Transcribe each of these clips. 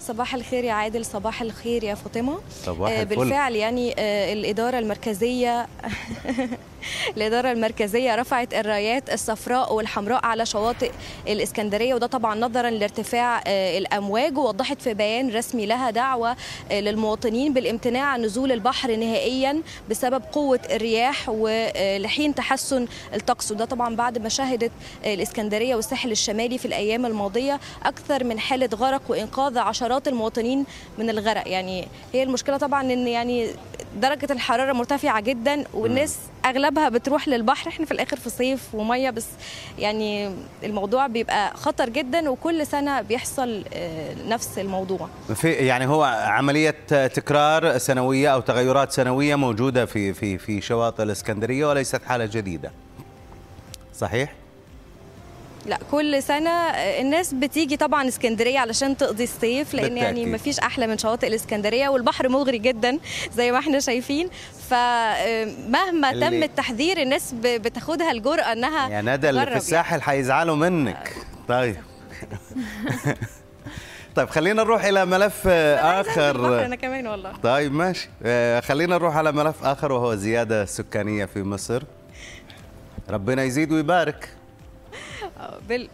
صباح الخير يا عادل صباح الخير يا فاطمه صباح آه، الفل بالفعل يعني آه، الاداره المركزيه الإدارة المركزية رفعت الرايات الصفراء والحمراء على شواطئ الإسكندرية وده طبعا نظرا لارتفاع آه، الأمواج ووضحت في بيان رسمي لها دعوة آه، للمواطنين بالامتناع عن نزول البحر نهائيا بسبب قوة الرياح ولحين تحسن الطقس وده طبعا بعد ما شهدت آه، الإسكندرية والساحل الشمالي في الأيام الماضية أكثر من حالة غرق وإنقاذ عشرات المواطنين من الغرق يعني هي المشكلة طبعا إن يعني درجة الحرارة مرتفعة جدا والناس أغلبها بتروح للبحر احنا في الآخر في صيف ومية بس يعني الموضوع بيبقى خطر جدا وكل سنة بيحصل آه، نفس الموضوع في يعني هو عمليه تكرار سنويه او تغيرات سنويه موجوده في في في شواطئ الاسكندريه وليست حاله جديده صحيح لا كل سنة آه، الناس بتيجي طبعا اسكندرية علشان تقضي الصيف لأن يعني بالتأكيد. مفيش أحلى من شواطئ الإسكندرية والبحر مغري جدا زي ما احنا شايفين فمهما اللي- تم التحذير الناس ب- بتاخدها الجرأة إنها يا ندى اللي في تجرب الساحل حيزعلوا منك طيب طيب خلينا نروح الى ملف يعني. البحر اخر أنا كمان والله طيب ماشي آه، خلينا نروح على ملف اخر وهو الزياده السكانيه في مصر ربنا يزيد ويبارك آه، بال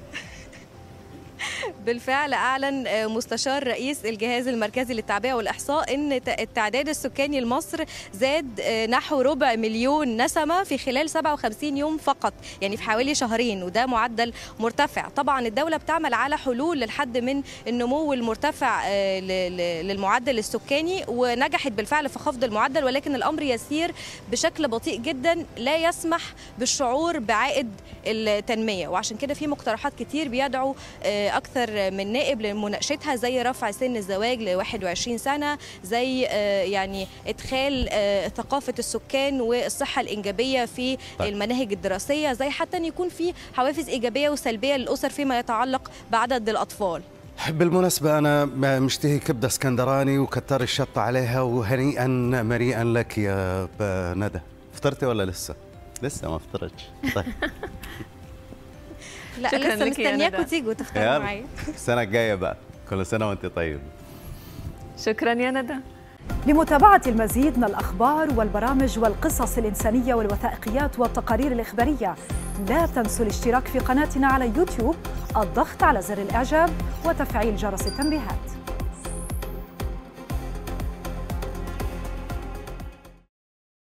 بالفعل اعلن آه، مستشار رئيس الجهاز المركزي للتعبئه والاحصاء ان ت- التعداد السكاني لمصر زاد آه، نحو ربع مليون نسمه في خلال 57 يوم فقط يعني في حوالي شهرين وده معدل مرتفع طبعا الدوله بتعمل على حلول للحد من النمو المرتفع آه، ل- ل- للمعدل السكاني ونجحت بالفعل في خفض المعدل ولكن الامر يسير بشكل بطيء جدا لا يسمح بالشعور بعائد التنميه وعشان كده في مقترحات كتير بيدعو آه، اكثر من نائب لمناقشتها زي رفع سن الزواج ل 21 سنه زي آه، يعني ادخال آه، ثقافه السكان والصحه الانجابيه في طيب. المناهج الدراسيه زي حتى ان يكون في حوافز ايجابيه وسلبيه للاسر فيما يتعلق بعدد الاطفال بالمناسبة أنا مشتهي كبدة اسكندراني وكتر الشطة عليها وهنيئا مريئا لك يا ب- ندى فطرتي ولا لسه؟ لسه ما فطرتش طيب لا شكراً لسه لك يا مستنياكم ندى. تيجوا تفطروا يلا معايا السنة الجاية بقى كل سنة وأنت طيب شكرا يا ندى لمتابعة المزيد من الأخبار والبرامج والقصص الإنسانية والوثائقيات والتقارير الإخبارية لا تنسوا الاشتراك في قناتنا على يوتيوب الضغط على زر الإعجاب وتفعيل جرس التنبيهات